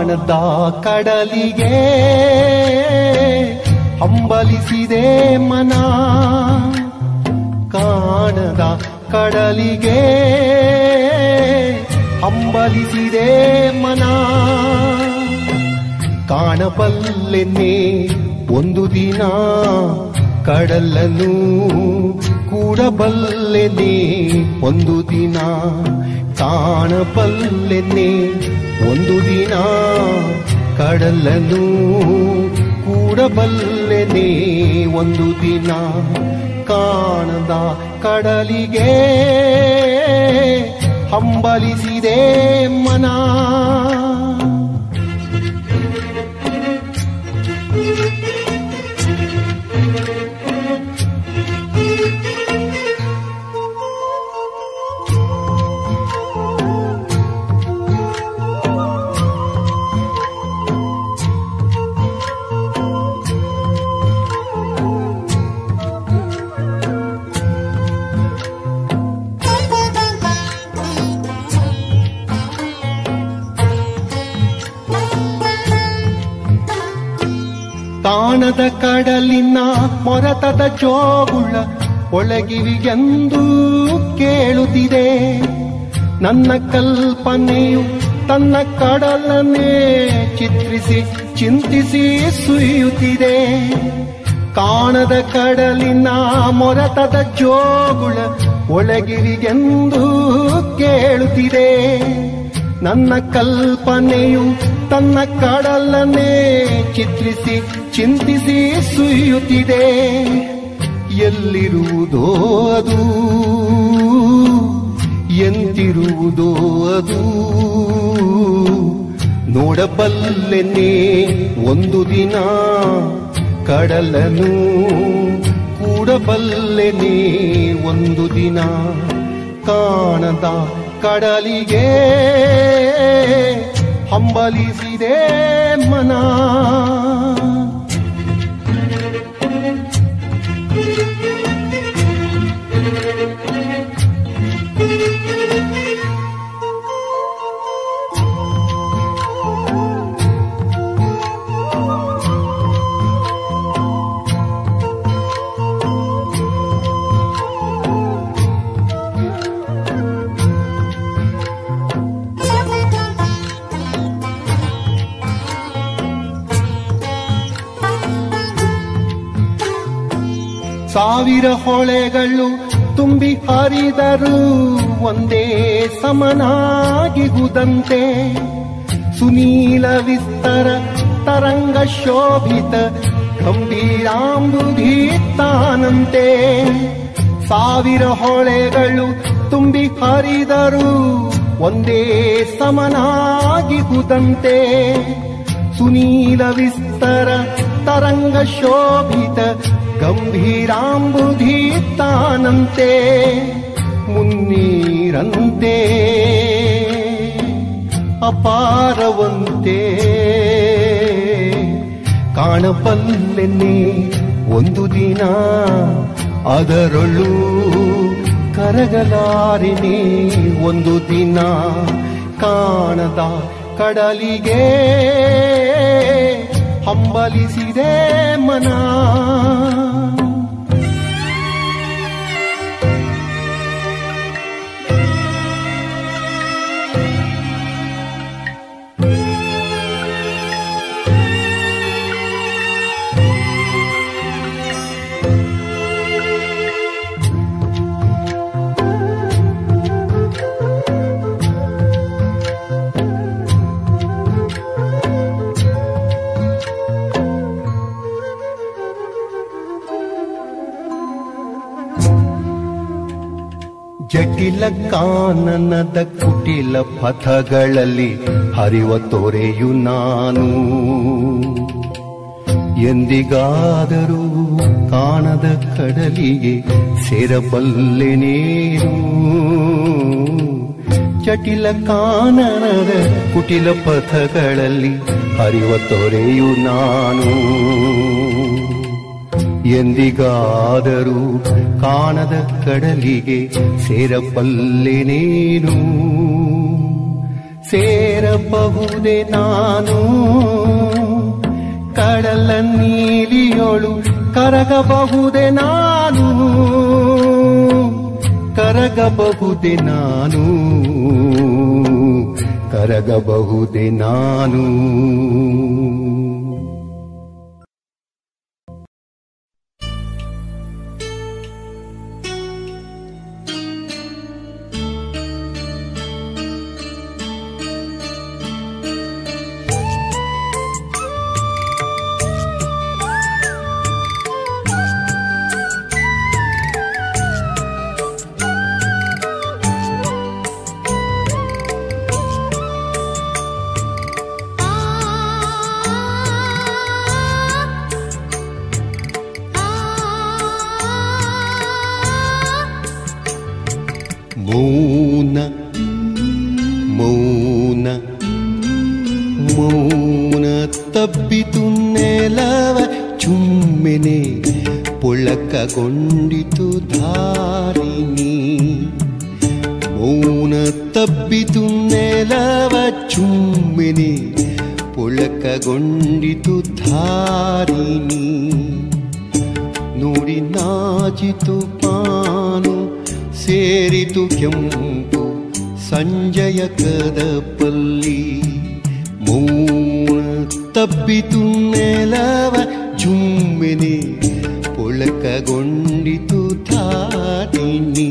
ಕಾಣದ ಕಡಲಿಗೆ ಹಂಬಲಿಸಿದೆ ಮನ ಕಾಣದ ಕಡಲಿಗೆ ಹಂಬಲಿಸಿದೆ ಮನ ಕಾಣಬಲ್ಲೆನ್ನೆ ಒಂದು ದಿನ ಕಡಲನ್ನು ಕೂಡಬಲ್ಲೆನೆ ಒಂದು ದಿನ ಕಾಣಬಲ್ಲೆನೆ ಒಂದು ದಿನ ಕಡಲನ್ನು ಕೂಡಬಲ್ಲೆನೆ ಒಂದು ದಿನ ಕಾಣದ ಕಡಲಿಗೆ ಹಂಬಲಿಸಿದೆ ಮನ ಕಾಣದ ಕಡಲಿನ ಮೊರತದ ಜೋಗುಳ ಒಳಗಿವಿಗೆಂದು ಕೇಳುತ್ತಿದೆ ನನ್ನ ಕಲ್ಪನೆಯು ತನ್ನ ಕಡಲನ್ನೇ ಚಿತ್ರಿಸಿ ಚಿಂತಿಸಿ ಸುಯ್ಯುತ್ತಿದೆ ಕಾಣದ ಕಡಲಿನ ಮೊರತದ ಜೋಗುಳ ಒಳಗಿರಿಗೆಂದು ಕೇಳುತ್ತಿದೆ ನನ್ನ ಕಲ್ಪನೆಯು ತನ್ನ ಕಡಲನ್ನೇ ಚಿತ್ರಿಸಿ ಚಿಂತಿಸಿ ಸುಯ್ಯುತ್ತಿದೆ ಎಲ್ಲಿರುವುದೋ ಅದು ಎಂತಿರುವುದೋ ಅದು ನೋಡಬಲ್ಲೆನೆ ಒಂದು ದಿನ ಕಡಲನು ಕೂಡಬಲ್ಲೆನೆ ಒಂದು ದಿನ ಕಾಣದ ಕಡಲಿಗೆ ಹಂಬಲಿಸಿದೆ ಮನ ಸಾವಿರ ಹೊಳೆಗಳು ತುಂಬಿ ಹರಿದರು ಒಂದೇ ಸಮನಾಗಿಗುದಂತೆ ಸುನೀಲ ವಿಸ್ತರ ತರಂಗ ಶೋಭಿತ ಗಂಭೀರಾಂಬುಧಿ ತಾನಂತೆ ಸಾವಿರ ಹೊಳೆಗಳು ತುಂಬಿ ಹರಿದರು ಒಂದೇ ಸಮನಾಗಿಗುದಂತೆ ಸುನೀಲ ವಿಸ್ತರ ತರಂಗ ಶೋಭಿತ ಗಂಭೀರಾಂಬುಧಿ ತಾನಂತೆ ಮುನ್ನೀರಂತೆ ಅಪಾರವಂತೆ ಕಾಣಬಲ್ಲೆನೆ ಒಂದು ದಿನ ಅದರೊಳು ಕರಗಲಾರಿನಿ ಒಂದು ದಿನ ಕಾಣದ ಕಡಲಿಗೆ ಹಂಬಲಿಸಿದೆ ಮನ ಜಟಿಲ ಕಾನನದ ಕುಟಿಲ ಪಥಗಳಲ್ಲಿ ಹರಿವ ತೊರೆಯು ನಾನು ಎಂದಿಗಾದರೂ ಕಾಣದ ಕಡಲಿಗೆ ಸೇರಬಲ್ಲೆನೇನು ಜಟಿಲ ಕಾನನದ ಕುಟಿಲ ಪಥಗಳಲ್ಲಿ ಹರಿವ ತೊರೆಯು ನಾನು ಎಂದಿಗಾದರೂ ಕಾಣದ ಕಡಲಿಗೆ ಸೇರಬಲ್ಲೆನೇನು ಸೇರಬಹುದೇ ನಾನು ಕಡಲ ನೀಲಿಯೋಳು ಕರಗಬಹುದೇ ನಾನು ಕರಗಬಹುದೇ ನಾನು ಕರಗಬಹುದೇ ನಾನು ಮೌನ ಮೌನ ಮೌನ ತಬ್ಬಿತು ನೆಲವ ಚುಮ್ಮೆನೆ ಪೊಳಕಗೊಂಡಿತು ಧಾರಿಣಿ ಮೌನ ತಬ್ಬಿತು ನೆಲವ ಚುಮ್ಮೆನೆ ಪೊಳಕಗೊಂಡಿತು ಧಾರಿಣಿ ನೋಡಿ ನಾಚಿತು ಪಾನು ಸೇರಿತು ಕೆಂಪು ಸಂಜಯ ಕದಪಲ್ಲಿ ಮೌನ ತಬ್ಬಿತು ನೆಲವ ಜುಮ್ಮೆನೆ ಪೊಳಕಗೊಂಡಿತು ಧಾರಿಣಿ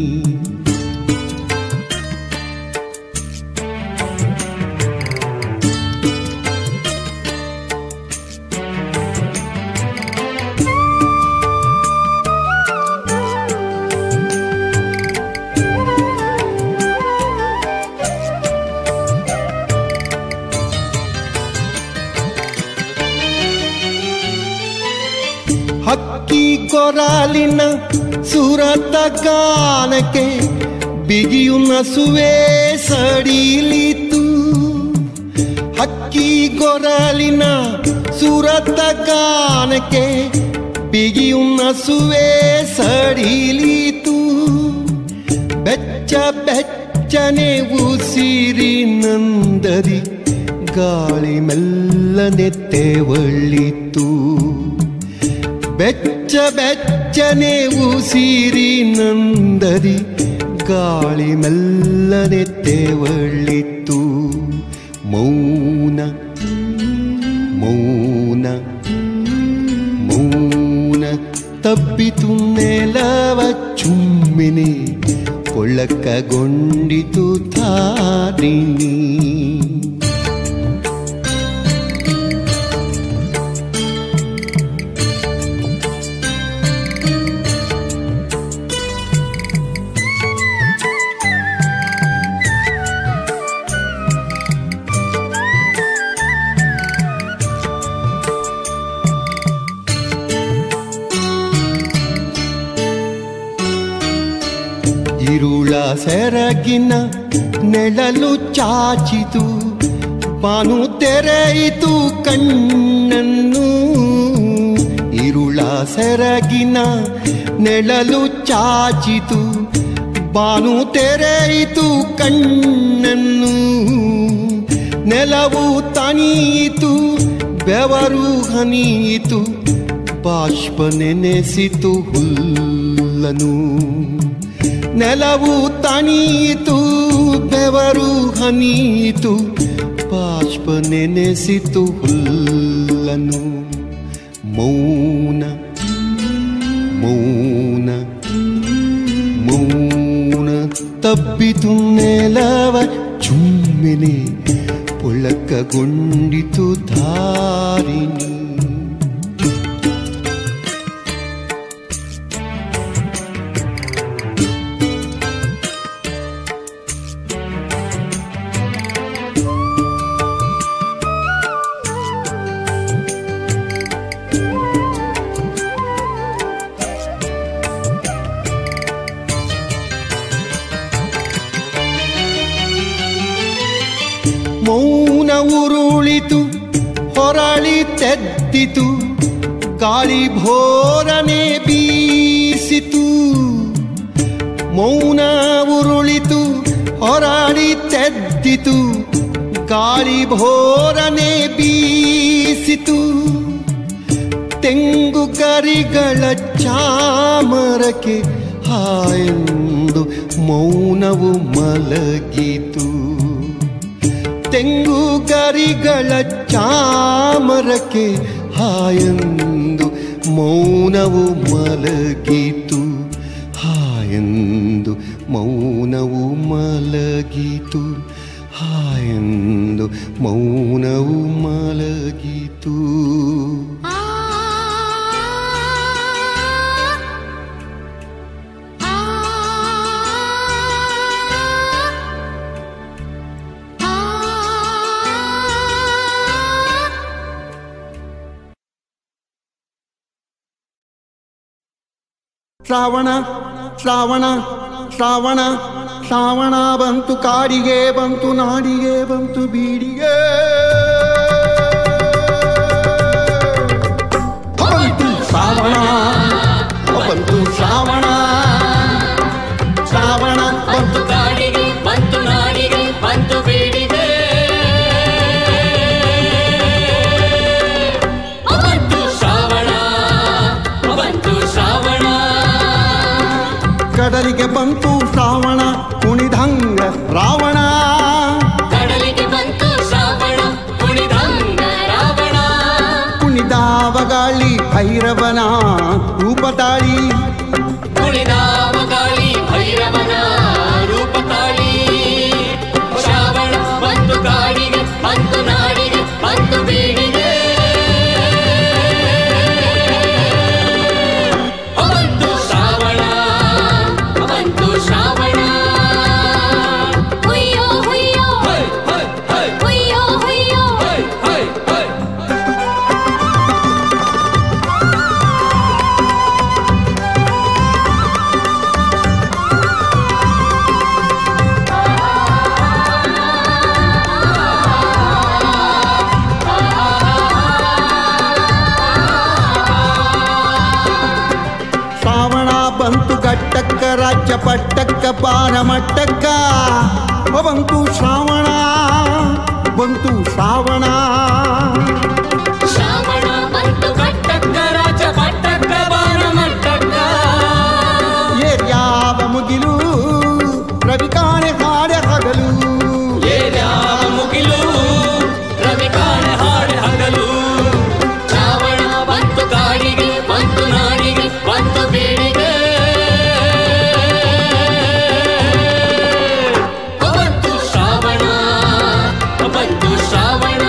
ಹಕ್ಕಿ ಕೊರಾಲಿನ ಸುರತ ಗಾನಕ್ಕೆ ಬಿಗಿಯು ನಸುವೆ ಸಡಿಲಿತು ಹಕ್ಕಿ ಗೊರಲಿನ ಸುರತ ಗಾನಕ್ಕೆ ಬಿಗಿಯು ನಸುವೆ ಸಡಿಲಿತು ಬೆಚ್ಚ ಬೆಚ್ಚನೆ ಉಸಿರಿ ನಂದದಿ ಗಾಳಿ ಮೆಲ್ಲನೆ ತೆವಳಿತು ಬೆಚ್ಚ ಬೆಚ್ಚನೆ ಉಸಿರಿ ನಂದದಿ ಗಾಳಿ ಮೆಲ್ಲನೆ ತೆವಳಿತು ಮೌನ ಮೌನ ಮೌನ ತಬ್ಬಿತು ನೆಲವ ಚುಮ್ಮಿನಿ ಕೊಳ್ಳಕ್ಕಗೊಂಡಿತು ತಾರಿಣಿ ಇರುಳ ಸೆರಗಿನ ನೆಳಲು ಚಾಚಿತು ಬಾನು ತೆರೆಯಿತು ಕಣ್ಣನ್ನು ಇರುಳ ಸೆರಗಿನ ನೆಳಲು ಚಾಚಿತು ಬಾನು ತೆರೆಯಿತು ಕಣ್ಣನ್ನು ನೆಲವು ತಣಿಯಿತು ಬೆವರು ಹನಿಯಿತು ಬಾಷ್ಪ ನೆನೆಸಿತು ಹುಲ್ಲನು ನೆಲವು ತಣಿಯಿತು ಬೆವರು ಹನಿಯಿತು ಬಾಷ್ಪ ನೆನೆಸಿತು ಹುಲ್ಲನು ಮೌನ ಮೌನ ಮೌನ ತಬ್ಬಿತು ನೆಲವ ಚುಮ್ಮೆನೆ ಪೊಳಕಗೊಂಡಿತು ಧಾರಿಣಿ ಮೌನ ಉರುಳಿತು ಹೊರಳಿ ತೆದ್ದಿತು ಗಾಳಿ ಭೋರನೆ ಬೀಸಿತು ಮೌನ ಉರುಳಿತು ಹೊರಳಿ ತೆದ್ದಿತು ಗಾಳಿ ಭೋರನೆ ಬೀಸಿತು ತೆಂಗು ಗರಿಗಳ ಚಾಮರಕ್ಕೆ ಹಾಯೆಂದು ಮೌನವು ಮಲಗಿತು ತೆಂಗು ಗರಿಗಳ ಚಾಮರಕ್ಕೆ ಹಾಯೆಂದು ಮೌನವು ಮಲಗಿತು ಹಾಯೆಂದು ಮೌನವು ಮಲಗಿತು ಹಾಯೆಂದು ಮೌನವು ಮಲಗಿತು ಆ ಆ ಆ ಶ್ರಾವಣ ಶ್ರಾವಣ ಶ್ರಾವಣ ಶ್ರಾವಣ ಬಂತು ಕಾಡಿಗೆ ಬಂತು ನಾಡಿಗೆ ಬಂತು ಬೀಡಿಗೆ ಬಂತು ಶ್ರಾವಣ ಬಂತು ಶ್ರಾವಣ ಶ್ರಾವಣ ಬಂತು ಕಾಡಿಗೆ ಬಂತು ನಾಡಿಗೆ ಬಂತು ಬೀಡಿಗೆ ಬಂತು ಶ್ರಾವಣ ಬಂತು ಶ್ರಾವಣ ಕಡಲಿಗೆ ಬಂತು ಶ್ರಾವಣ ಕುಣಿದಂಗ ರಾವಣ ಕಡಲಿಗೆ ಬಂತು ಶ್ರಾವಣ ಕುಣಿದಂಗ ರಾವಣ ಕುಣಿದಾವ ಗಾಳಿ ಭೈರವನ ರೂಪ ತಾಳಿ ಕುಣಿದಾವ ಗಾಳಿ ಭೈರವನ ರೂಪ ತಾಳಿ ಶ್ರಾವಣ ಬಂತು ಕಾಡಿಗೆ ಬಂತು ನಾಡಿಗೆ ಬಂತು ಬೀಡಿಗೆ ಬಂತು ಶ್ರಾವಣ ಬಂತು ಶ್ರಾವಣ ಹುಯ್ಯೋ ಹುಯ್ಯೋ ಹೈ ಹೈ ಹೈ ಹುಯ್ಯೋ ಹುಯ್ಯೋ ಹೈ ಹೈ ಹೈ ಶ್ರಾವಣ ಬಂತು ಗಟ್ಟಕ್ಕ ರಾಜ್ಯ ಪಟ್ಟಕ್ಕ ಪಾನ ಮಟ್ಟಕ್ಕ ಓ ಬಂತು ಶ್ರಾವಣ ಬಂತು ಶ್ರಾವಣ ಶ್ರಾವಣ ಬಂತು ಕಟ್ಟಕ್ಕ ರಾಜ ಪಟ್ಟಕ್ಕ ಬಾಣ ಮಟ್ಟಕ್ಕ ಏರ್ಯಾವ ಮುಗಿಲು ರವಿ ಕಾಣೆ ಹಾಡೆ ಹಗಲು ಏರ್ಯಾವ ಮುಗಿಲು ರವಿ ಕಾಣೆ ಹಾಡೆ ಹಗಲು ಶ್ರಾವಣ ಬಂತು ಕಾಡಿಗೆ ಬಂತು ನಾಡಿಗೆ ಬಂತು ಬೀಡಿಗೆ ಬಂತು ಶ್ರಾವಣ ಬಂತು ಶ್ರಾವಣ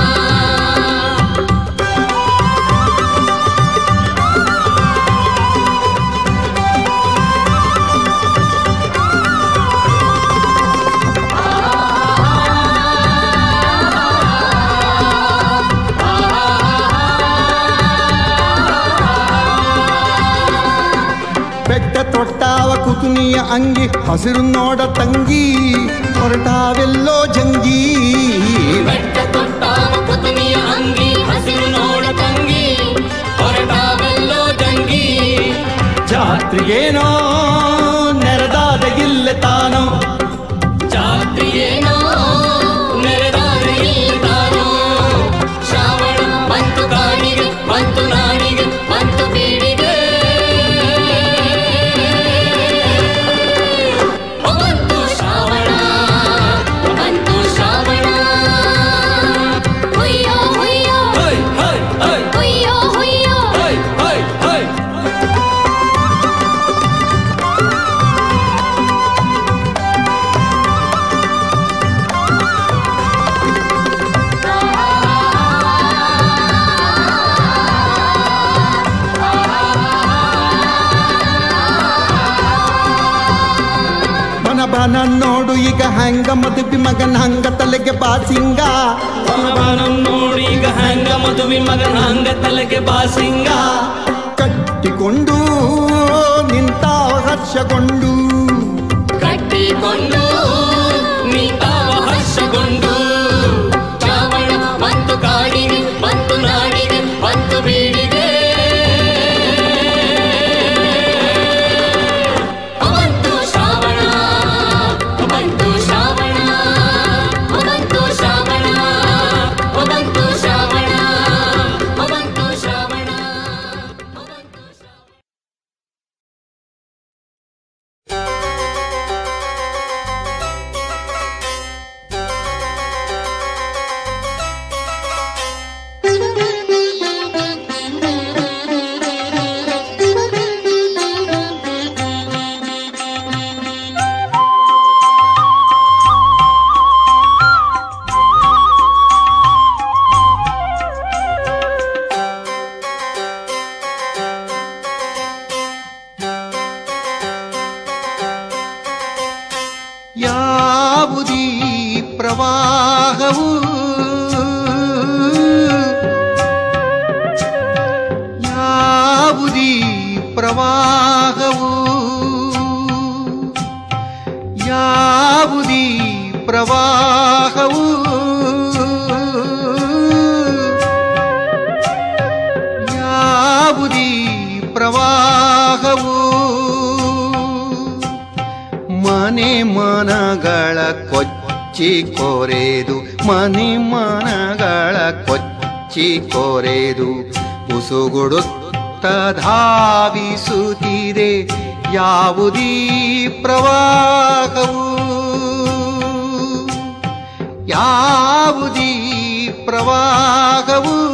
ಬೆಟ್ಟ ತೊಟ್ಟಾವ ಕುತುನಿಯ ಅಂಗಿ ಹಸಿರು ನೋಡ ತಂಗಿ ಹೊರಟಾವೆಲ್ಲೋ ಜಂಗಿ ಬೆಟ್ಟ ತೊಟ್ಟಾವ ಕುತುನಿಯ ಅಂಗಿ ಹಸಿರು ನೋಡ ತಂಗಿ ಹೊರಟಾವೆಲ್ಲೋ ಜಂಗಿ ಜಾತ್ರೆಗೇನೋ ನೆರೆದಾದ ಇಲ್ಲ ತಾನೋ ಜಾತ್ರೆಯೇನೋ ನೆರೆದಾರೆ ಇಲ್ಲದಾನೋ ಶ್ರಾವಣ ಬಂತು ಕಾಡಿಗೆ ಬಂತು ನಾಡಿಗೆ ಬಂತು ಬೀಡಿಗೆ ಬಂತು ಶ್ರಾವಣ ಬಂತು ಶ್ರಾವಣ ಹುಯ್ಯೋ ಹುಯ್ಯೋ ಹೈ ಹೈ ಹೈ ಹುಯ್ಯೋ ಹುಯ್ಯೋ ಹೈ ಹೈ ಹೈ ಬನ ಬನ ನೋಡು ಈಗ ಹಂಗ ಮದುವೆ ಮಗನ ಹಂಗ ತಲೆಗೆ ಬಾಸಿಂಗ ನೋಡಿ ಈಗ ಹಂಗ ಮದುವೆ ಮಗನ ಹಂಗ ತಲೆಗೆ ಬಾಸಿಂಗ ಕಟ್ಟಿಕೊಂಡು ನಿಂತ ಹರ್ಷಗೊಂಡು ಕಟ್ಟಿಕೊಂಡು ನೀತಾವ ಹರ್ಷಗೊಂಡು ಶ್ರಾವಣ ಬಂತು ಕಾಡಿಗೆ ಬಂತು ನಾಡಿಗೆ ಬಂತು ಬೀಡಿಗೆ ಬಂತು ಶ್ರಾವಣ ಬಂತು ಶ್ರಾವಣ ಬಂತು ಶ್ರಾವಣ ಯಾವುದೀ ಪ್ರವಾಹವು ಯಾವುದೀ ಪ್ರವಾಹವು ಯಾವುದೀ ಪ್ರವಾಹವು ಯಾವುದೀ ಪ್ರವಾಹವು ಮನೆ ಮನಗಳ ಕೊಚ್ಚಿ ಕೊರೆದು ಮನೆ ಮನಗಳ ಕೊಚ್ಚಿ ಕೊರೆದು ಉಸುಗುಡುತ್ತ ಧಾವಿಸುತ್ತಿದೆ ಯಾವುದೀ ಪ್ರವಾಹವು ಯಾವುದೀ ಪ್ರವಾಹವು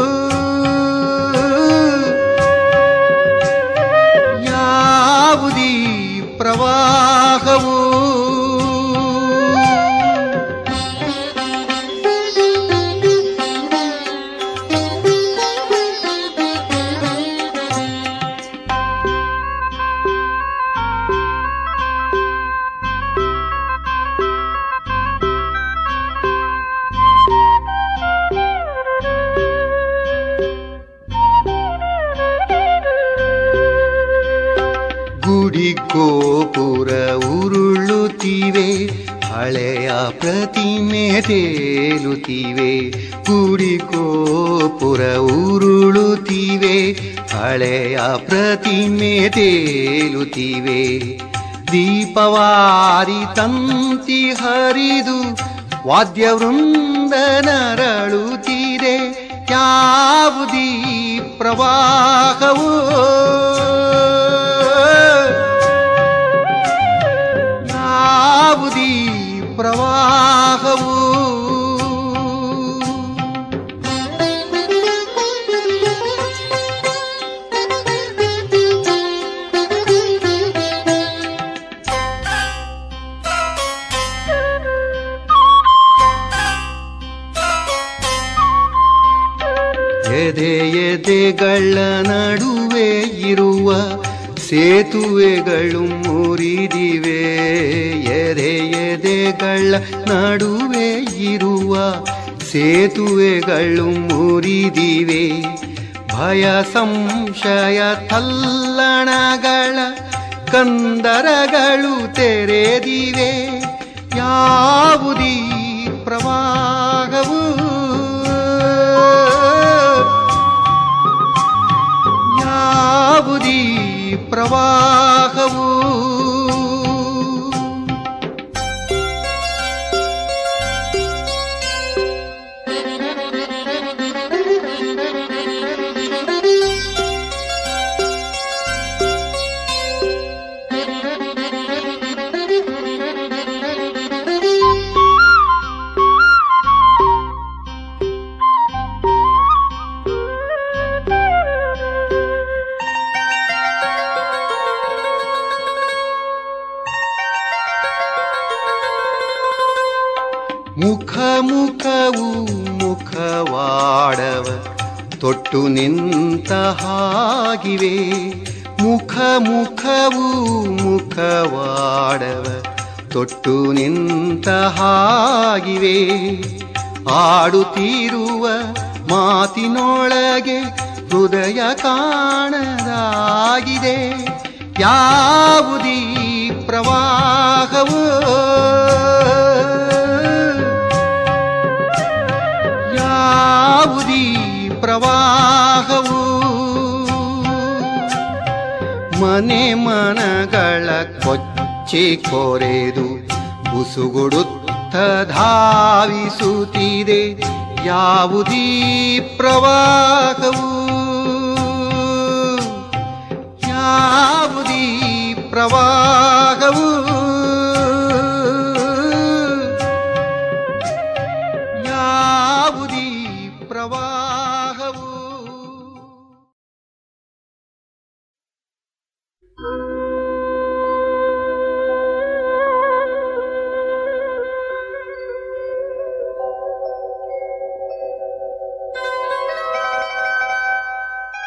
ಯಾವುದೀ ಪ್ರವಾಹವು ಗುಡಿ ಗೋಪುರ ಉರುಳುತ್ತಿವೆ ಹಳೆಯ ಪ್ರತಿಮೆ ತೇಲುತ್ತಿವೆ ಗುಡಿ ಗೋಪುರ ಉರುಳುತ್ತಿವೆ ಹಳೆಯ ಪ್ರತಿಮೆ ತೇಲುತ್ತಿವೆ ದೀಪವಾರಿ ತಂತಿ ಹರಿದು ವಾದ್ಯವೃಂದ ನರಳುತ್ತಿದೆ ಯಾವುದೀ ಪ್ರವಾಹವು ಯಾವುದೀ ಪ್ರವಾಹವು ಎದೆ ಎದೆಗಳ ನಡುವೆ ಇರುವ ಸೇತುವೆಗಳು ಮುರಿದಿವೆ ಎದೆ ಎದೆಗಳ ನಡುವೆ ಇರುವ ಸೇತುವೆಗಳು ಮುರಿದಿವೆ ಭಯ ಸಂಶಯ ತಲ್ಲಣಗಳ ಕಂದರಗಳು ತೆರೆದಿವೆ ಯಾವುದೀ ಪ್ರವಾಹವು ಯಾವುದೀ ಪ್ರವಾಹವು ಮುಖ ಮುಖವು ಮುಖವಾಡವ ತೊಟ್ಟು ನಿಂತ ಹಾಗಿವೆ ಮುಖ ಮುಖವು ಮುಖವಾಡವ ತೊಟ್ಟು ನಿಂತ ಹಾಗಿವೆ ಆಡುತ್ತಿರುವ ಮಾತಿನೊಳಗೆ ಹೃದಯ ಕಾಣದಾಗಿದೆ ಯಾವುದೀ ಪ್ರವಾಹವು ಯಾವುದೀ ಪ್ರವಾಹವು ಮನೆ ಮನಗಳ ಕೊಚ್ಚಿ ಕೊರೆದು ಉಸುಗುಡುತ್ತ ಧಾವಿಸುತ್ತಿದೆ ಯಾವುದೀ ಪ್ರವಾಹವು ಯಾವುದೀ ಪ್ರವಾಹವು ಯಾವುದೀ ಪ್ರವಾಹವು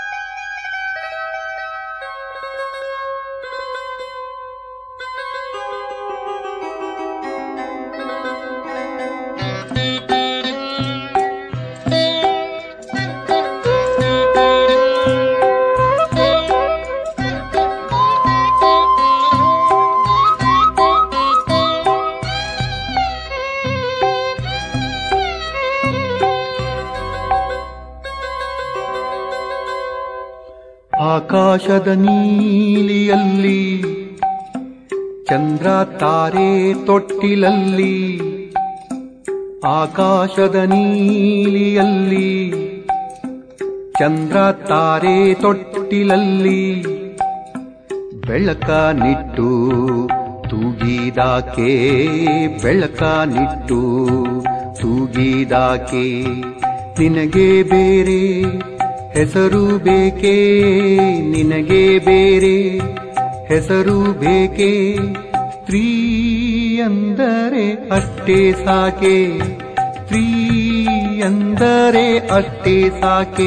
ಆ ಆಕಾಶದ ನೀಲಿಯಲ್ಲಿ ಚಂದ್ರ ತಾರೆ ತೊಟ್ಟಿಲಲ್ಲಿ ಆಕಾಶದ ನೀಲಿಯಲ್ಲಿ ಚಂದ್ರ ತಾರೆ ತೊಟ್ಟಿಲಲ್ಲಿ ಬೆಳಕ ನಿಟ್ಟು ತೂಗಿದಾಕೆ ಬೆಳಕ ನಿಟ್ಟು ತೂಗಿದಾಕೆ ನಿನಗೆ ಬೇರೆ ಹೆಸರು ಬೇಕೇ ನಿನಗೆ ಬೇರೆ ಹೆಸರು ಬೇಕೇ ಸ್ತ್ರೀ ಅಂದರೆ ಅಷ್ಟೇ ಸಾಕೆ ಸ್ತ್ರೀ ಅಂದರೆ ಅಷ್ಟೇ ಸಾಕೆ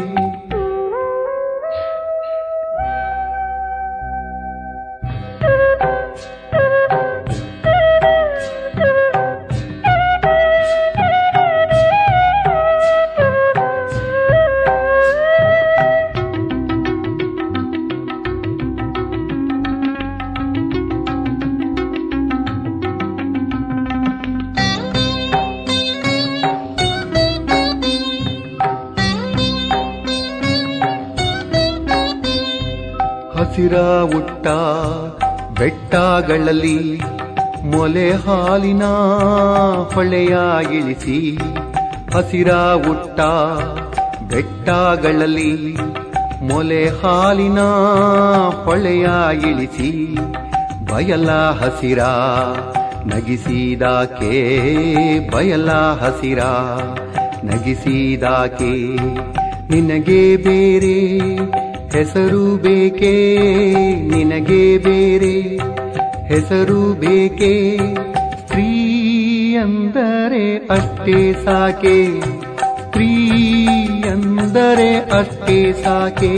ಹಸಿರ ಉಟ್ಟ ಬೆಟ್ಟಗಳಲ್ಲಿ ಮೊಲೆ ಹಾಲಿನ ಹೊಳೆಯ ಇಳಿಸಿ ಹಸಿರ ಉಟ್ಟ ಬೆಟ್ಟಗಳಲ್ಲಿ ಮೊಲೆ ಹಾಲಿನ ಹೊಳೆಯ ಇಳಿಸಿ ಬಯಲ ಹಸಿರ ನಗಿಸಿದಾಕೆ ಬಯಲ ಹಸಿರ ನಗಿಸಿದಾಕೆ ನಿನಗೆ ಬೇರೆ ಹೆಸರು ಬೇಕೇ ನಿನಗೆ ಬೇರೆ ಹೆಸರು ಬೇಕೇ ಸ್ತ್ರೀ ಅಂದರೆ ಅಷ್ಟೇ ಸಾಕೆ ಸ್ತ್ರೀ ಅಂದರೆ ಅಷ್ಟೇ ಸಾಕೆ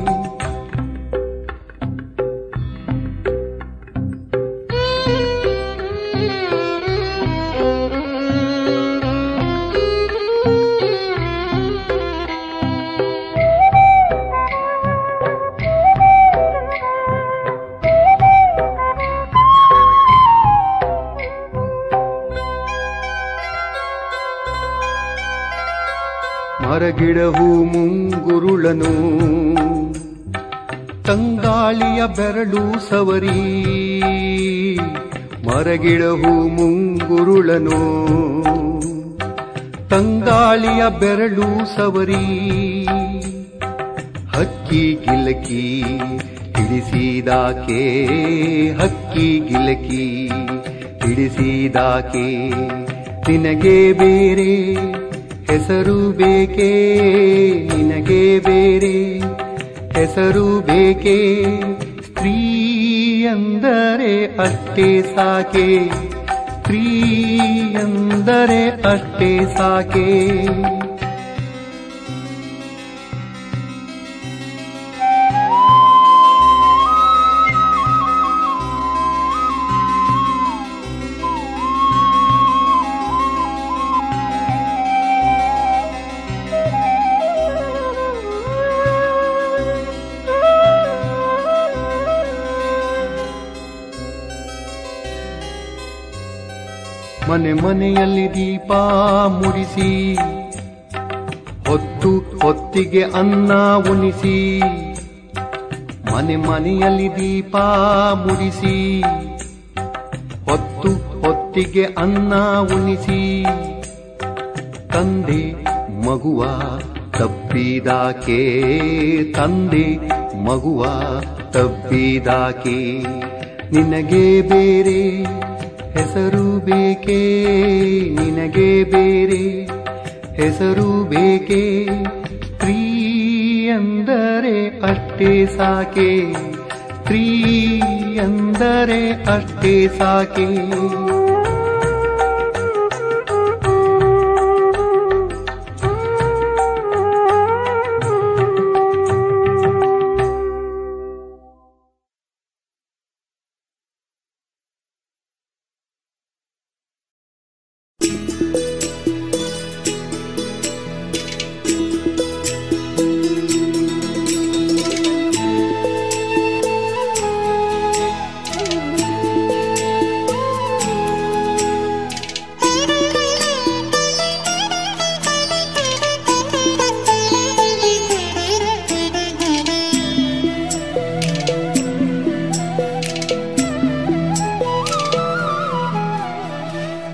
ಮರಗಿಡಹೂ ಮುಂಗುರುಳನು ತಂಗಾಳಿಯ ಬೆರಳು ಸವರಿ ಮರಗಿಡಹೂ ಮುಂಗುರುಳನು ತಂಗಾಳಿಯ ಬೆರಳು ಸವರಿ ಹಕ್ಕಿ ಗಿಲಕಿ ಹಿಡಿಸಿದಾಕೆ ಹಕ್ಕಿ ಗಿಲಕಿ ಹಿಡಿಸಿದಾಕೆ ನಿನಗೆ ಬೇರೆ ಹೆಸರು ಬೇಕೇ ನಿನಗೆ ಬೇರೆ ಹೆಸರು ಬೇಕೇ ಸ್ತ್ರೀ ಅಂದರೆ ಅಷ್ಟೇ ಸಾಕೆ ಸ್ತ್ರೀ ಅಂದರೆ ಅಷ್ಟೇ ಸಾಕೆ ಮನೆ ಮನೆಯಲ್ಲಿ ದೀಪ ಮುಡಿಸಿ ಹೊತ್ತು ಹೊತ್ತಿಗೆ ಅನ್ನ ಉಣಿಸಿ ಮನೆ ಮನೆಯಲ್ಲಿ ದೀಪ ಮುಡಿಸಿ ಹೊತ್ತು ಹೊತ್ತಿಗೆ ಅನ್ನ ಉಣಿಸಿ ತಂದೆ ಮಗುವ ತಪ್ಪಿದಾಕೆ ತಂದೆ ಮಗುವ ತಪ್ಪಿದಾಕೆ ನಿನಗೆ ಬೇರೆ ಹೆಸರು ಬೇಕೇ ನಿನಗೆ ಬೇರೆ ಹೆಸರು ಬೇಕೇ ಸ್ತ್ರೀ ಅಂದರೆ ಅಷ್ಟೇ ಸಾಕೆ ಸ್ತ್ರೀ ಅಂದರೆ ಅಷ್ಟೇ ಸಾಕೆ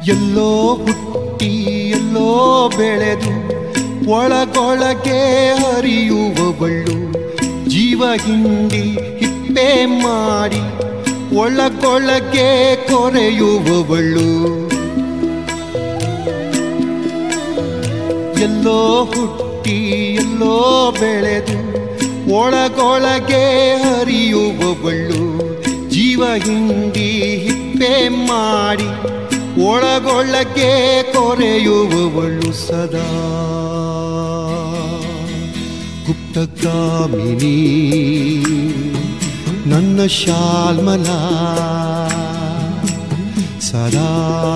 ಎಲ್ಲೋ ಹುಟ್ಟಿ ಎಲ್ಲೋ ಬೆಳೆದು ಒಳಗೊಳಗೆ ಹರಿಯುವವಳು ಜೀವ ಹಿಂಡಿ ಹಿಪ್ಪೆ ಮಾಡಿ ಒಳಗೊಳಗೆ ಕೊರೆಯುವವಳು ಎಲ್ಲೋ ಹುಟ್ಟಿ ಎಲ್ಲೋ ಬೆಳೆದು ಒಳಗೊಳಗೆ ಹರಿಯುವವಳು ಜೀವ ಹಿಂಡಿ ಹಿಪ್ಪೆ ಮಾಡಿ ಒಳಗೊಳಗೆ ಕೊರೆಯುವವಳು ಸದಾ ಗುಪ್ತಗಾಮಿನಿ ನನ್ನ ಶಾಲ್ಮಲ ಸದಾ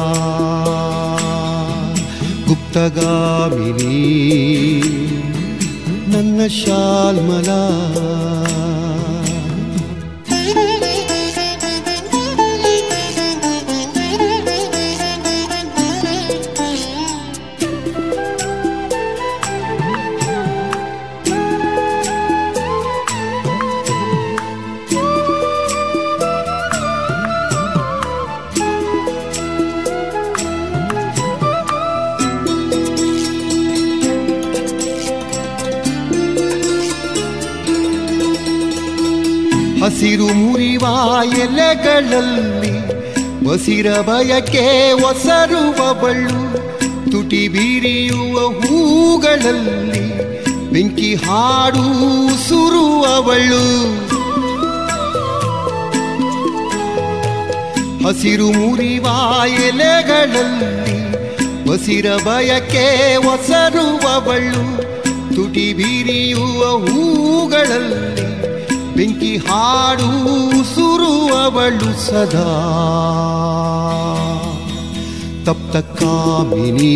ಗುಪ್ತಗಾಮಿನಿ ನನ್ನ ಶಾಲ್ಮಲ ಹಸಿರು ಮುರಿವ ಎಲೆಗಳಲ್ಲಿ ಬಸಿರ ಬಯಕೆ ಒಸರುವವಳು ತುಟಿ ಬೀರಿಯುವ ಹೂಗಳಲ್ಲಿ ಬೆಂಕಿ ಹಾಡು ಸುರುವವಳು ಹಸಿರು ಮುರಿವ ಎಲೆಗಳಲ್ಲಿ ಬಸಿರ ಬಯಕೆ ಒಸರುವವಳು ತುಟಿ ಬೀರಿಯುವ ಹೂಗಳಲ್ಲಿ ಬೆಂಕಿ ಹಾಡು ಸುರುವವಳು ಸದಾ ತಪ್ತ ಕಾಮಿನಿ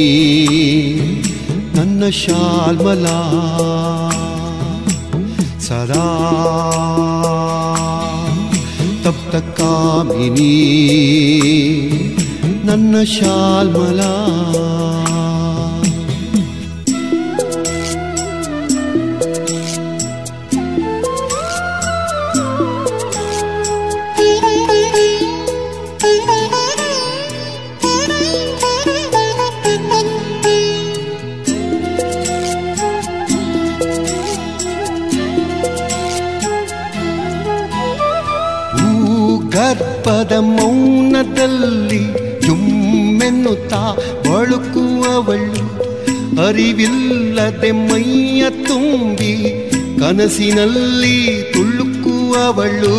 ನನ್ನ ಶಾಲ್ಮಲ ಸದಾ ತಪ್ತ ಕಾಮಿನಿ ನನ್ನ ಶಾಲ್ಮಲ ಗರ್ಭದ ಮೌನದಲ್ಲಿ ಜುಮ್ಮೆನ್ನುತ್ತಾ ಬಳುಕುವವಳು ಅರಿವಿಲ್ಲದೆ ಮೈಯ ತುಂಬಿ ಕನಸಿನಲ್ಲಿ ತುಳುಕುವವಳು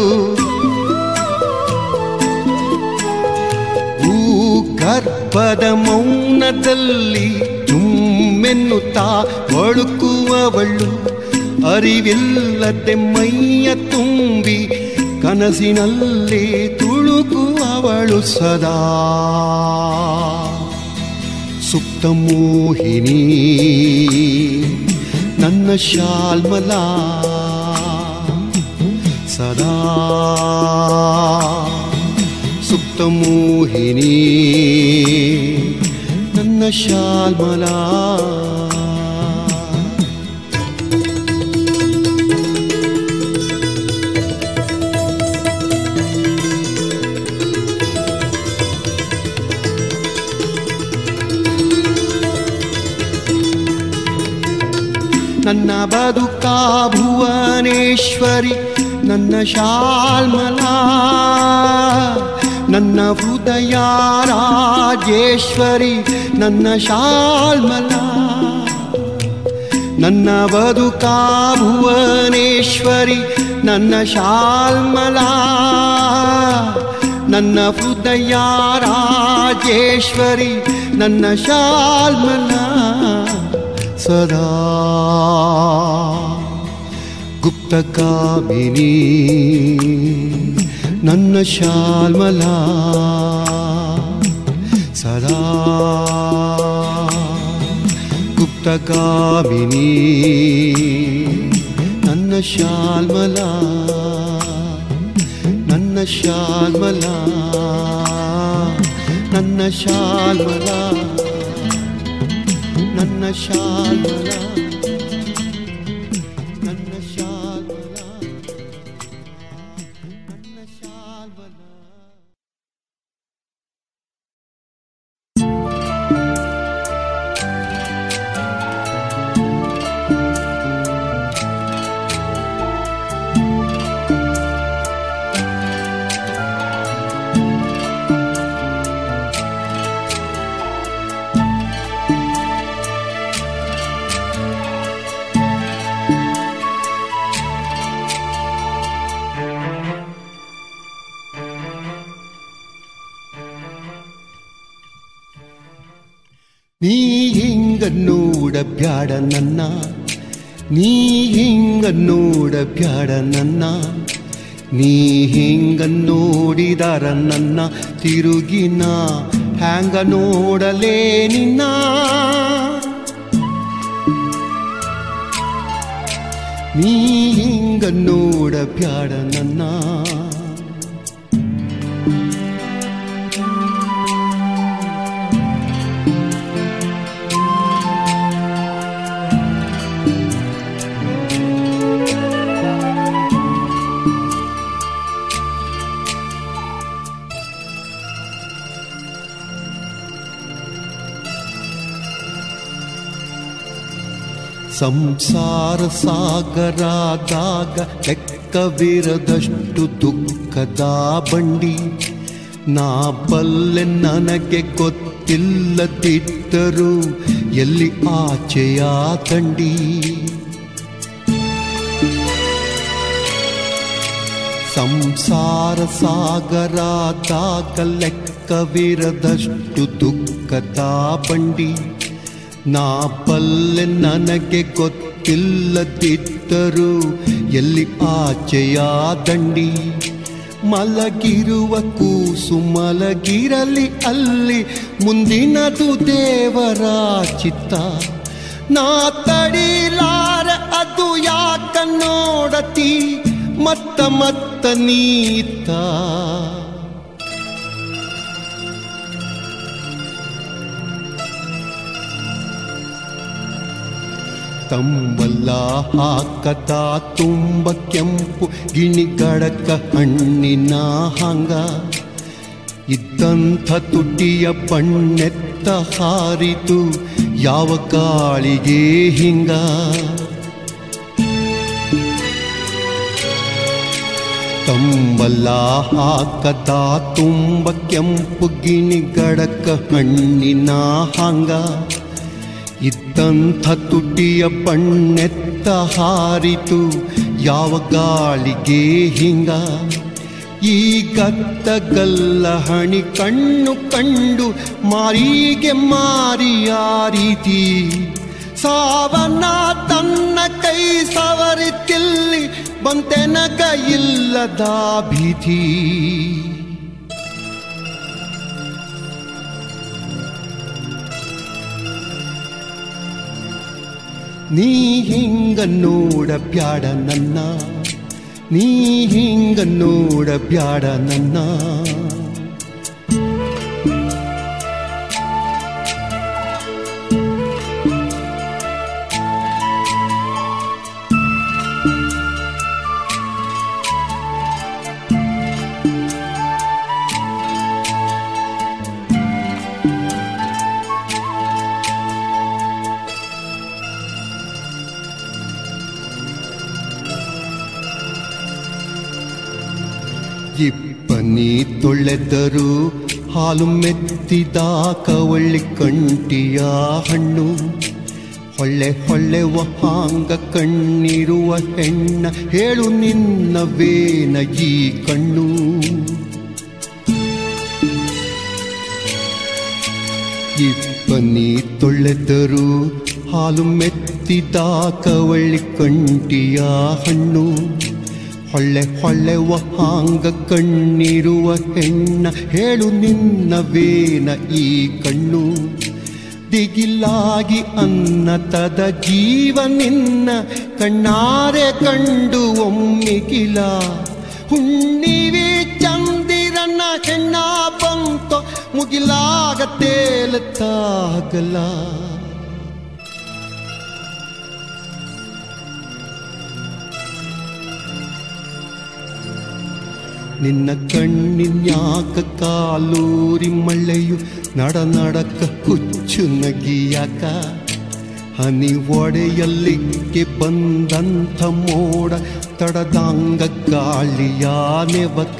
ಹೂ ಗರ್ಭದ ಮೌನದಲ್ಲಿ ಜುಮ್ಮೆನ್ನುತ್ತಾ ಬಳುಕುವವಳು ಅರಿವಿಲ್ಲದೆ ಮೈಯ ತುಂಬಿ ಕನಸಿನಲ್ಲಿ ತುಳುಕುವವಳು ಸದಾ ಸುಪ್ತ ಮೋಹಿನಿ ನನ್ನ ಶಾಲ್ಮಲ ಸದಾ ಸುಪ್ತ ಮೋಹಿನಿ ನನ್ನ ಶಾಲ್ಮಲ ನನ್ನ ಬದುಕ ಭುವನೇಶ್ವರಿ ನನ್ನ ಶಾಲ್ಮಲ ನನ್ನ ಹೃದಯ ರಾಜೇಶ್ವರಿ ನನ್ನ ಶಾಲ್ಮಲ ನನ್ನ ಬದುಕ ಭುವನೇಶ್ವರಿ ನನ್ನ ಶಾಲ್ಮಲ ನನ್ನ ಹೃದಯ ರಾಜೇಶ್ವರಿ ನನ್ನ ಶಾಲ್ಮಲ ಸದಾ ಗುಪ್ತಕಾಮಿನಿ ನನ್ನ ಶಾಲ್ಮಲ ಸದಾ ಗುಪ್ತಕಾಮಿನಿ ನನ್ನ ಶಾಲ್ಮಲ ನನ್ನ ಶಾಲ್ಮಲ ನನ್ನ ಶಾಲ್ಮಲ ನನ್ನ ಶಾಲ್ಮಲ ನೀ ಹಿಂಗ ನೋಡ ಬ್ಯಾಡ ನನ್ನ ನೀ ಹಿಂಗ ನೋಡ ಬ್ಯಾಡ ನನ್ನ ನೀ ಹಿಂಗ ನೋಡಿದಾರ ನನ್ನ ತಿರುಗಿನ ಹ್ಯಾಂಗ ನೋಡಲೇ ನಿನ್ನ ನೀ ಹಿಂಗ ನೋಡ ಬ್ಯಾಡ ನನ್ನ ಸಂಸಾರ ಸಾಗರಾದಾಗ ಲೆಕ್ಕವಿರದಷ್ಟು ದುಃಖದ ಬಂಡಿ ನಾ ಬಲ್ಲೆ ನನಗೆ ಗೊತ್ತಿಲ್ಲದಿದ್ದರೂ ಎಲ್ಲಿ ಆಚೆಯ ತಂಡಿ ಸಂಸಾರ ಸಾಗರಾದಾಗ ಲೆಕ್ಕವಿರದಷ್ಟು ದುಃಖದ ಬಂಡಿ ನಾ ಬಲ್ಲೆ ನನಗೆ ಗೊತ್ತಿಲ್ಲದಿದ್ದರೂ ಎಲ್ಲಿ ಆಚೆಯ ದಂಡಿ ಮಲಗಿರುವ ಕೂಸು ಮಲಗಿರಲಿ ಅಲ್ಲಿ ಮುಂದಿನದು ದೇವರ ಚಿತ್ತ ನಾ ತಡಿಲಾರ ಅದು ಯಾಕ ನೋಡತಿ ಮತ್ತ ಮತ್ತ ನೀತ ತಂಬಲ್ಲ ಹಾಕತ ತುಂಬ ಕೆಂಪು ಗಿಣಿಗಡಕ ಹಣ್ಣಿನ ಹಂಗ ಇದ್ದಂಥ ತುಟಿಯ ಬಣ್ಣೆತ್ತ ಹಾರಿತು ಯಾವ ಗಾಳಿಗೆ ಹಿಂಗ ತಂಬಲ್ಲ ಹಾಕದ ತುಂಬ ಕೆಂಪು ಗಿಣಿಗಡಕ ಹಣ್ಣಿನ ಹಂಗ ಇದ್ದಂಥ ತುಟಿಯ ಬಣ್ಣೆತ್ತ ಹಾರಿತು ಯಾವ ಗಾಳಿಗೆ ಹಿಂಗ ಈ ಗತ್ತಗಲ್ಲ ಹಣಿ ಕಣ್ಣು ಕಂಡು ಮಾರಿಗೆ ಮಾರಿಯ ರೀತಿ ಸಾವನ್ನ ತನ್ನ ಕೈ ಸವರಿತಿಲ್ಲಿ ಬಂತೆನಗ ಇಲ್ಲದ ಭೀತಿ ನೀ ಹಿಂಗ ನೋಡ ಬ್ಯಾಡ ನನ್ನ ನೀ ಹಿಂಗ ನೋಡ ಬ್ಯಾಡ ನನ್ನ ಇಬ್ಬನಿ ತೊಳೆದರು ಹಾಲು ಮೆತ್ತಿದ ಕವಳ್ಳಿ ಕಂಟಿಯ ಹಣ್ಣು ಹೊಳ್ಳೆ ಹೊಳ್ಳೆವ ಹಾಂಗ ಕಣ್ಣಿರುವ ಹೆಣ್ಣ ಹೇಳು ನಿನ್ನವೇನ ಈ ಕಣ್ಣು ಇಬ್ಬನಿ ತೊಳೆದರು ಹಾಲು ಮೆತ್ತಿದ ಕವಳ್ಳಿ ಕಂಟಿಯ ಹಣ್ಣು ಹೊಳ್ಳೆ ಹೊಳ್ಳೆವ ಹಾಂಗ ಕಣ್ಣಿರುವ ಹೆಣ್ಣ ಹೇಳು ನಿನ್ನವೇನ ಈ ಕಣ್ಣು ದಿಗಿಲಾಗಿ ಅನ್ನತದ ಜೀವ ನಿನ್ನ ಕಣ್ಣಾರೆ ಕಂಡು ಒಮ್ಮಿಗಿಲ ಹುಣ್ಣಿವಿ ಚಂದಿರನ ಹೆಣ್ಣ ಬಂತೋ ಮುಗಿಲಾಗ ತೇಲತ್ತಾಗಲ ನಿನ್ನ ಕಣ್ಣಿನ್ಯಾಕ ಕಾಲೂರಿ ಮಳೆಯು ನಡ ನಡಕ ಹುಚ್ಚು ನಗಿಯಾಕ ಹನಿ ಒಡೆಯಲ್ಲಿಕ್ಕೆ ಬಂದಂಥ ಮೋಡ ತಡದಂಗ ಗಾಳಿಯ ನೆವಕ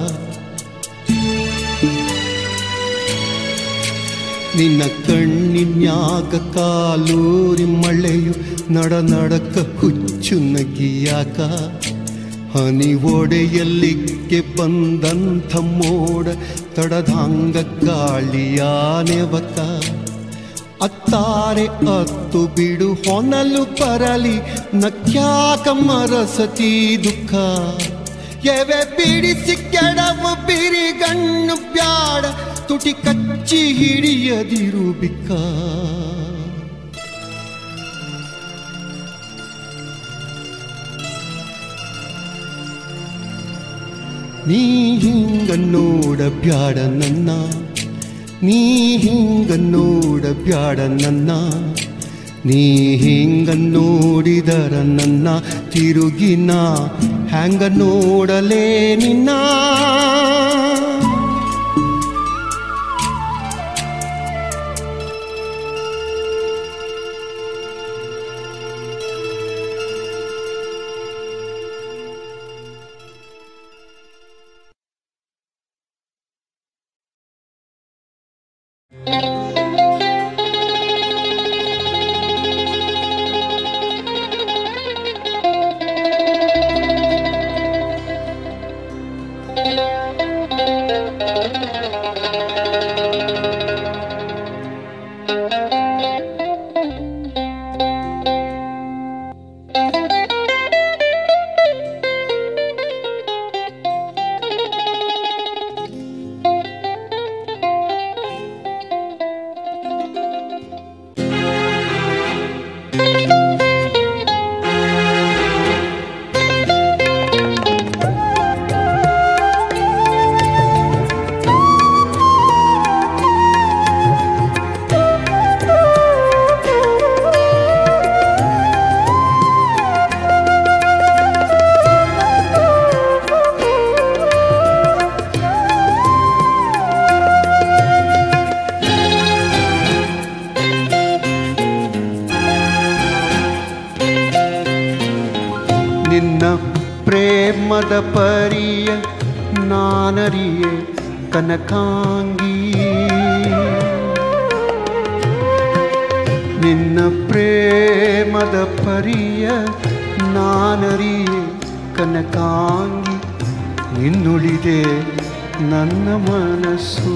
ನಿನ್ನ ಕಣ್ಣಿನ್ಯಾಕ ಕಾಲೂರಿ ಮಳೆಯು ನಡ ನಡಕ ಹುಚ್ಚು ನಗಿಯಾಕ ಹನಿ ಒಡೆಯಲ್ಲಿಕ್ಕೆ ಬಂದಂಥ ಮೋಡ ತಡದಂಗ ಗಾಳಿಯ ನೆವಕ ಅತ್ತಾರೆ ಅತ್ತು ಬಿಡು ಹೊನಲು ಪರಲಿ ನಕ್ಯಾಕ ಮರಸತಿ ದುಃಖ ಎವೆ ಬಿಡಿಸಿ ಕೆಡವು ಬಿರಿಗಣ್ಣು ಬ್ಯಾಡ ತುಟಿ ಕಚ್ಚಿ ಹಿಡಿಯದಿರು ಬಿಕ್ಕ ನೀ ಹಿಂಗ ನೋಡ ಬ್ಯಾಡ ನನ್ನ ನೀ ಹಿಂಗ ನೋಡ ಬ್ಯಾಡ ನನ್ನ ನೀ ಹಿಂಗ ನೋಡಿದರ ನನ್ನ ತಿರುಗಿನ ಹ್ಯಾಂಗ ನೋಡಲೇ ನಿನ್ನ ನಿನ್ನ ಪ್ರೇಮದ ಪರಿಯ ನಾನರಿಯೆ ಕನಕಾಂಗಿ ನಿನ್ನ ಪ್ರೇಮದ ಪರಿಯ ನಾನರಿಯೆ ಕನಕಾಂಗಿ ಇನ್ನುಳಿದೆ ನನ್ನ ಮನಸ್ಸು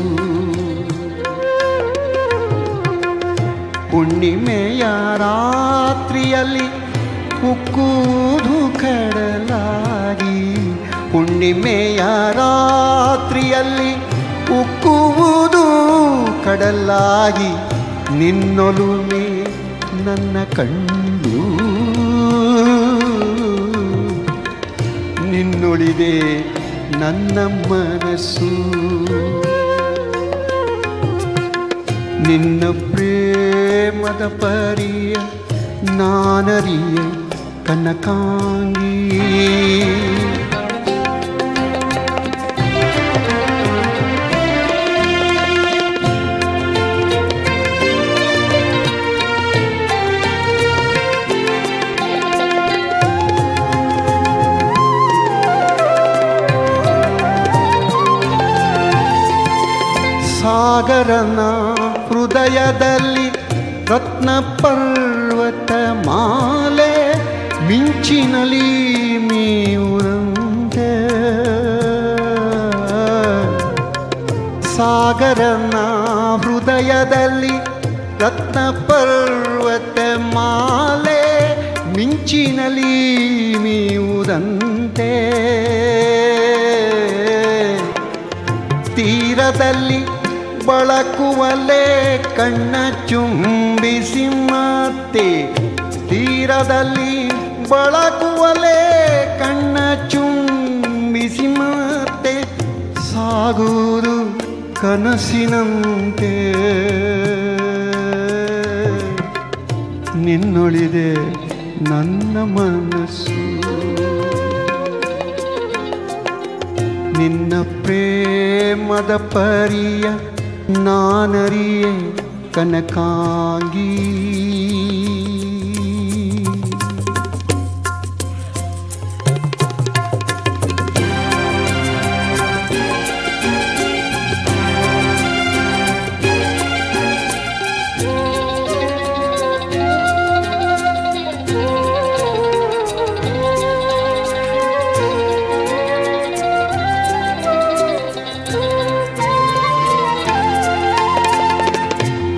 ಹುಣ್ಣಿಮೆಯ ರಾತ್ರಿಯಲ್ಲಿ ಉಕ್ಕೂದು ಕಡಲಾಗಿ ಹುಣ್ಣಿಮೆಯ ರಾತ್ರಿಯಲ್ಲಿ ಉಕ್ಕುವುದು ಕಡಲಾಗಿ ನಿನ್ನೊಲುಮೆ ನನ್ನ ಕಣ್ಣು ನಿನ್ನೊಳಿದೆ ನನ್ನ ಮನಸ್ಸು ನಿನ್ನ ಪ್ರೇಮದ ಪರಿಯ ನಾನರಿಯ ಕನಕಾಂಗಿ ಸಾಗರನ ಹೃದಯದಲ್ಲಿ ರತ್ನ ಪರ್ವತ ಮಾಲೆ ಮಿಂಚಿನಲಿ ಮೀಯುರಂತೆ ಸಾಗರನ ಹೃದಯದಲ್ಲಿ ರತ್ನ ಪರ್ವತ ಮಾಲೆ ಮಿಂಚಿನಲಿ ಮೀಯುವುದಂತೆ ತೀರದಲ್ಲಿ ಬಳಕುವಲೆ ಕಣ್ಣ ಚುಂಬಿಸಿ ಮತ್ತೆ ತೀರದಲ್ಲಿ ಬಳಕುವಲೆ ಕಣ್ಣ ಚುಂಬಿಸಿ ಮತ್ತೆ ಸಾಗುವುದು ಕನಸಿನಂತೆ ನಿನ್ನೊಳಿದೆ ನನ್ನ ಮನಸ್ಸು ನಿನ್ನ ಪ್ರೇಮದ ಪರಿಯ ನಾನರಿಯೆ ಕನಕಾಂಗಿ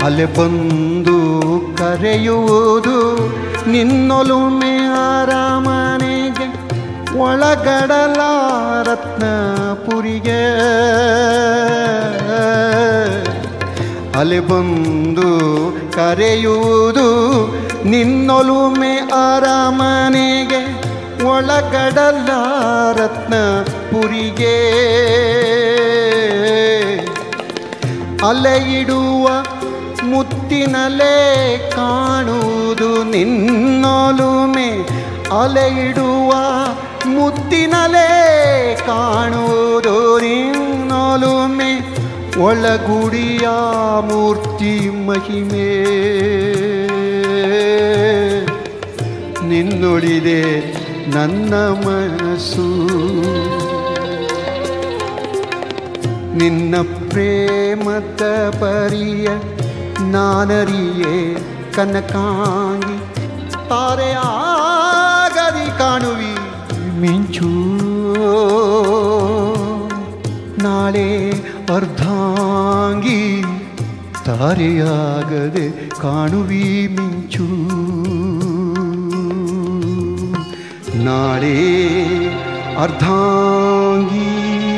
ಅಲೆ ಬಂದು ಕರೆಯುವುದು ನಿನ್ನೊಲುಮೆ ಅರಮನೆಗೆ ಒಳಗಡಲ ರತ್ನಪುರಿಗೆ ಅಲೆ ಬಂದು ಕರೆಯುವುದು ನಿನ್ನೊಲುಮೆ ಅರಮನೆಗೆ ಒಳಗಡಲ ರತ್ನಪುರಿಗೆ ಅಲೆಯಿಡುವ ಮುತ್ತಿನಲೆ ಕಾಣುವುದು ನಿನ್ನೊಲುಮೆ ಅಲೆಯಿಡುವ ಮುತ್ತಿನಲೆ ಕಾಣುವುದು ನಿನ್ನೊಲುಮೆ ಒಳಗುಡಿಯ ಮೂರ್ತಿ ಮಹಿಮೆ ನಿನ್ನೊಳಿದೆ ನನ್ನ ಮನಸ್ಸು ನಿನ್ನ ಪ್ರೇಮದ ಪರಿಯ ನಾನರಿಯೇ ಕನಕಾಂಗಿ ತಾರೆಯಾಗದಿ ಕಾಣುವಿ ಮಿಂಚು ನಾಳೆ ಅರ್ಧಾಂಗಿ ತಾರೆಯಾಗದೆ ಕಾಣುವಿ ಮಿಂಚು ನಾಳೆ ಅರ್ಧಾಂಗಿ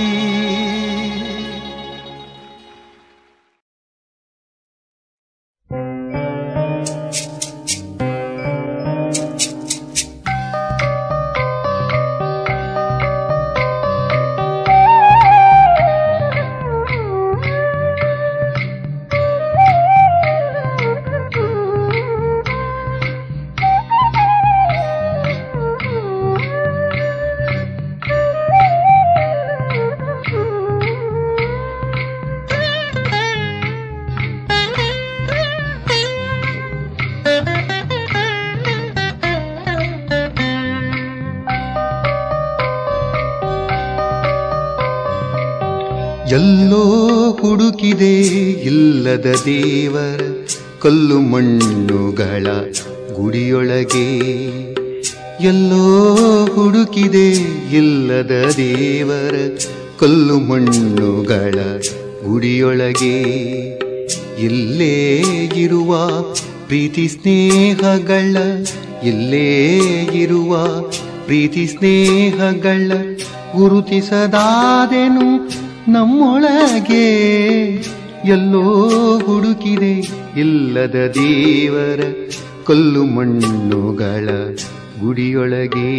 ಎಲ್ಲೋ ಹುಡುಕಿದೆ ಇಲ್ಲದ ದೇವರ ಕಲ್ಲು ಮಣ್ಣುಗಳ ಗುಡಿಯೊಳಗೆ ಎಲ್ಲೋ ಹುಡುಕಿದೆ ಇಲ್ಲದ ದೇವರ ಕಲ್ಲು ಮಣ್ಣುಗಳ ಗುಡಿಯೊಳಗೆ ಇಲ್ಲೇ ಇರುವ ಪ್ರೀತಿ ಸ್ನೇಹಗಳ ಇಲ್ಲೇ ಇರುವ ಪ್ರೀತಿ ಸ್ನೇಹಗಳ ಗುರುತಿಸದಾದೆನು ನಮ್ಮೊಳಗೆ ಎಲ್ಲೋ ಹುಡುಕಿದೆ ಇಲ್ಲದ ದೇವರ ಕಲ್ಲು ಮಣ್ಣುಗಳ ಗುಡಿಯೊಳಗೆ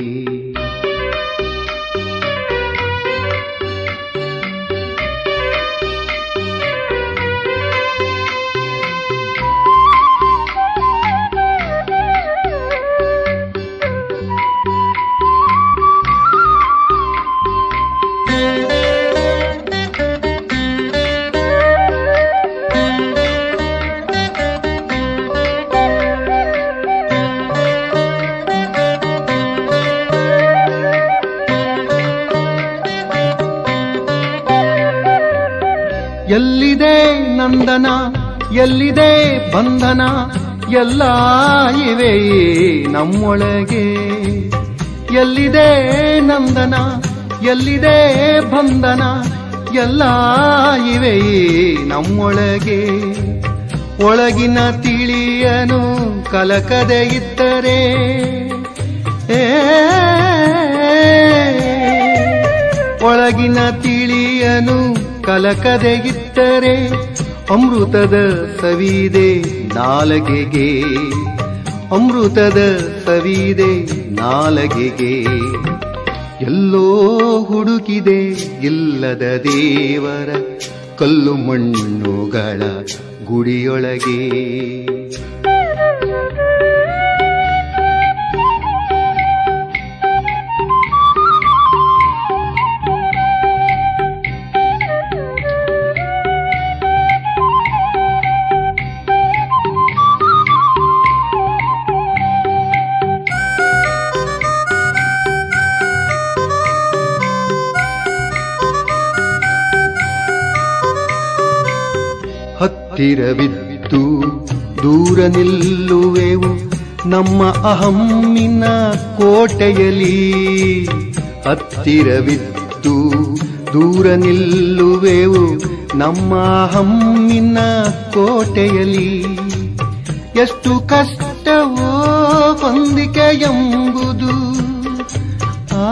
ಎಲ್ಲಿದೆ ನಂದನ ಎಲ್ಲಿದೆ ಬಂಧನ ಎಲ್ಲ ಇವೆ ನಮ್ಮೊಳಗೆ ಎಲ್ಲಿದೆ ನಂದನ ಎಲ್ಲಿದೆ ಬಂಧನ ಎಲ್ಲ ಇವೆ ನಮ್ಮೊಳಗೆ ಒಳಗಿನ ತಿಳಿಯನು ಕಲಕದೆ ಇದ್ದರೆ ಏ ಒಳಗಿನ ತಿಳಿಯನು ಕಲಕದೆ ಇಟ್ಟರೆ ಅಮೃತದ ಸವಿದೆ ನಾಲಗೆಗೆ ಅಮೃತದ ಸವಿದೆ ನಾಲಗೆಗೆ ಎಲ್ಲೋ ಹುಡುಕಿದೆ ಇಲ್ಲದ ದೇವರ ಕಲ್ಲು ಮಣ್ಣುಗಳ ಗುಡಿಯೊಳಗೆ ಹತ್ತಿರವಿದ್ದು ದೂರ ನಿಲ್ಲುವೆವು ನಮ್ಮ ಅಹಮ್ಮಿನ ಕೋಟೆಯಲಿ ಹತ್ತಿರವಿದ್ದು ದೂರ ನಿಲ್ಲುವೆವು ನಮ್ಮ ಅಹಮ್ಮಿನ ಕೋಟೆ ಕೋಟೆಯಲ್ಲಿ ಎಷ್ಟು ಕಷ್ಟವೋ ಹೊಂದಿಕೆ ಎಂಬುದು ಆ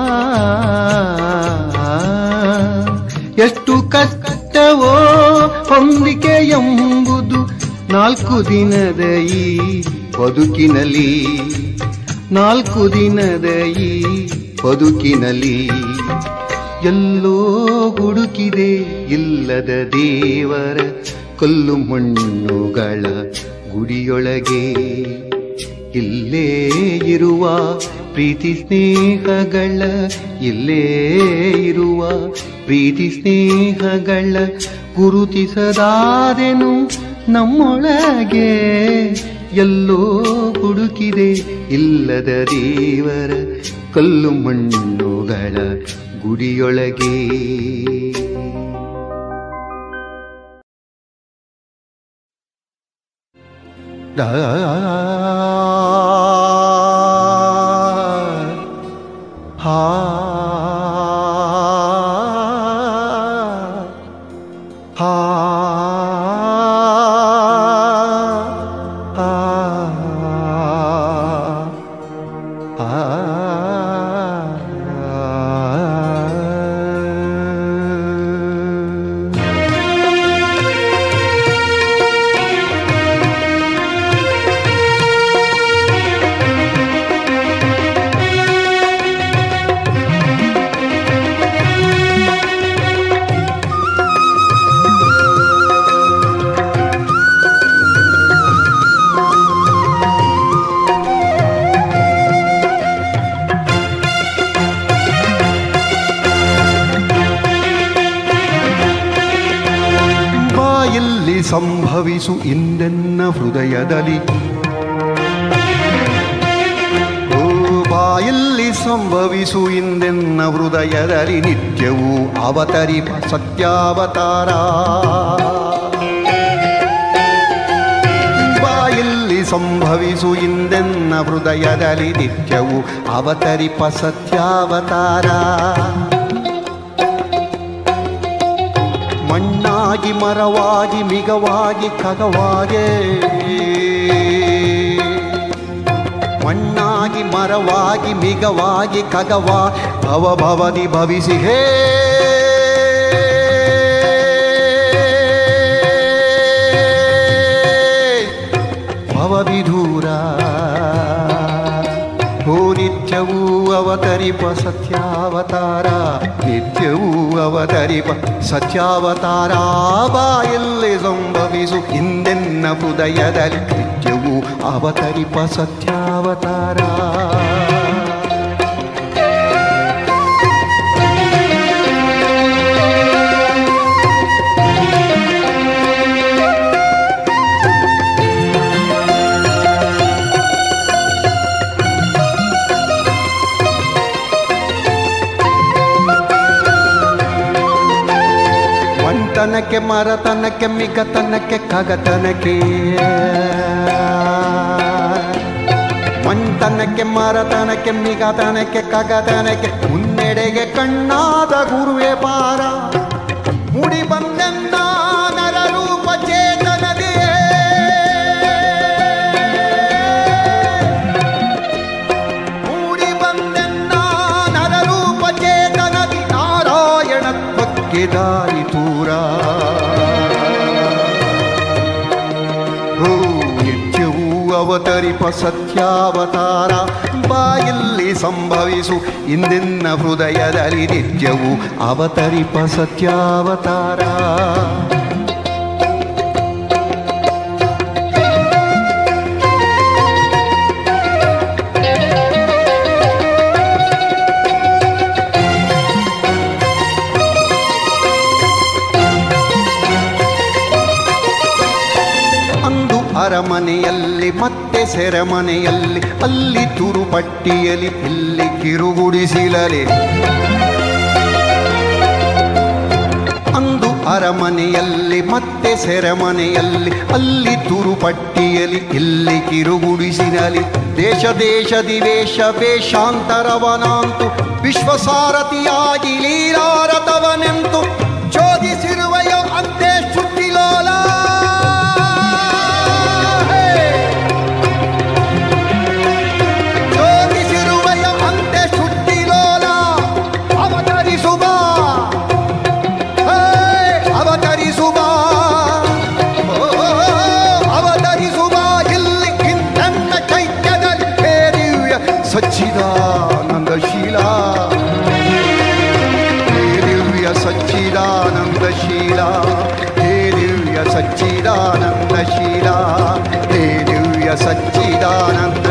ಎಷ್ಟು ಕಷ್ಟವೋ ಹೊಂದಿಕೆ ಎಂಬುದು ನಾಲ್ಕು ದಿನದ ಈ ಬದುಕಿನಲ್ಲಿ ನಾಲ್ಕು ದಿನದ ಈ ಬದುಕಿನಲ್ಲಿ ಎಲ್ಲೋ ಹುಡುಕಿದೆ ಇಲ್ಲದ ದೇವರ ಕಲ್ಲು ಮಣ್ಣುಗಳ ಗುಡಿಯೊಳಗೆ ಇಲ್ಲೇ ಇರುವ ಪ್ರೀತಿ ಸ್ನೇಹಗಳ ಇಲ್ಲೇ ಇರುವ ಪ್ರೀತಿ ಸ್ನೇಹಗಳ ಗುರುತಿಸದಾದೆನು ನಮ್ಮೊಳಗೆ ಎಲ್ಲೋ ಹುಡುಕಿದೆ ಇಲ್ಲದ ದೇವರ ಕಲ್ಲು ಮಣ್ಣುಗಳ ಗುಡಿಯೊಳಗೆ da ha ha ಬಾಯಲ್ಲಿ ಸಂಭವಿಸು ಇಂದೆನ್ನ ಹೃದಯದಲ್ಲಿ ಓ ಬಾಯಲ್ಲಿ ಸಂಭವಿಸು ಇಂದೆನ್ನ ಹೃದಯದಲ್ಲಿ ನಿತ್ಯವೂ ಅವತರಿಪ ಸತ್ಯಾವತಾರ ಬಾಯಲ್ಲಿ ಸಂಭವಿಸು ಇಂದೆನ್ನ ಹೃದಯದಲ್ಲಿ ನಿತ್ಯವೂ ಅವತರಿಪ ಸತ್ಯಾವತಾರ ಮಣ್ಣಾಗಿ ಮರವಾಗಿ ಮಿಗವಾಗಿ ಖಗವಾಗೆ ಮಣ್ಣಾಗಿ ಮರವಾಗಿ ಮಿಗವಾಗಿ ಖಗವಾ ಭವ ಭವದಿ ಭವಿಸಿ ಹೇ ಭವವಿಧೂರ ಓ ನಿತ್ಯವೂ ಅವತರಿಪ ಸತ್ಯಾವತಾರ ನಿತ್ಯವೂ ಅವತರಿಪ ಸತ್ಯಾವತಾರ ಬಾಯಲ್ಲಿ ಸಂಭವಿಸು ಹಿಂದೆನ್ನ ಹೃದಯದಲ್ಲಿ ನಿತ್ಯವೂ ಅವತರಿಪ ಸತ್ಯಾವತಾರ ಮಂಟನಕ್ಕೆ ಮರತನಕ್ಕೆ ಮಿಗತನಕ್ಕೆ ಕಗತನಕ್ಕೆ ಮಂಟನಕ್ಕೆ ಮರತನಕ್ಕೆ ಮಿಗತನಕ್ಕೆ ಕಗತನಕ್ಕೆ ಮುನ್ನೆಡೆಗೆ ಕಣ್ಣಾದ ಗುರುವೆ ಪಾರ ಮುಡಿ ಬಂದೆನ್ನ ನರರೂಪ ಚೇತನದಿಯೇ ಮೂಡಿ ಬಂದೆನ್ನ ನರರೂಪ ಚೇತನದಿ ನಾರಾಯಣತ್ವಕ್ಕೆ ದಾರಿ ತೂರ ಹೋ ನಿತ್ಯವೂ ಅವತರಿಪ ಸತ್ಯಾವತಾರ ಬಾಯಲ್ಲಿ ಸಂಭವಿಸು ಇಂದಿನ ಹೃದಯದಲ್ಲಿ ನಿತ್ಯವೂ ಅವತರಿಪ ಸತ್ಯಾವತಾರ ಅಂದು ಅರಮನೆಯಲ್ಲಿ ಮತ್ತೆ ಸೆರೆಮನೆಯಲ್ಲಿ ಅಲ್ಲಿ ತುರುಪಟ್ಟಿಯಲಿ ಇಲ್ಲಿ ಕಿರುಗುಡಿಸಿಲಲೆ ಅಂದು ಅರಮನೆಯಲ್ಲಿ ಮತ್ತೆ ಸೆರೆಮನೆಯಲ್ಲಿ ಅಲ್ಲಿ ತುರುಪಟ್ಟಿಯಲಿ ಇಲ್ಲಿ ಕಿರುಗುಡಿಸಿನಲಿ ದೇಶ ದೇಶದಿ ವೇಷ ವೇಷಾಂತರವನಾಂತು ವಿಶ್ವಸಾರಥಿಯಾಗಿ ಲೀಲಾರಥವನೆಂತು ಚೋದಿಸಿರುವೆಯೋ ಅಂತೆ ಶುದ್ಧಿಲೋಲ सच्चिदानन्दशीला हे दिव्य सच्चिदानन्दशीला हे दिव्य सच्चिदानन्दशीला हे दिव्य सच्चिदानन्द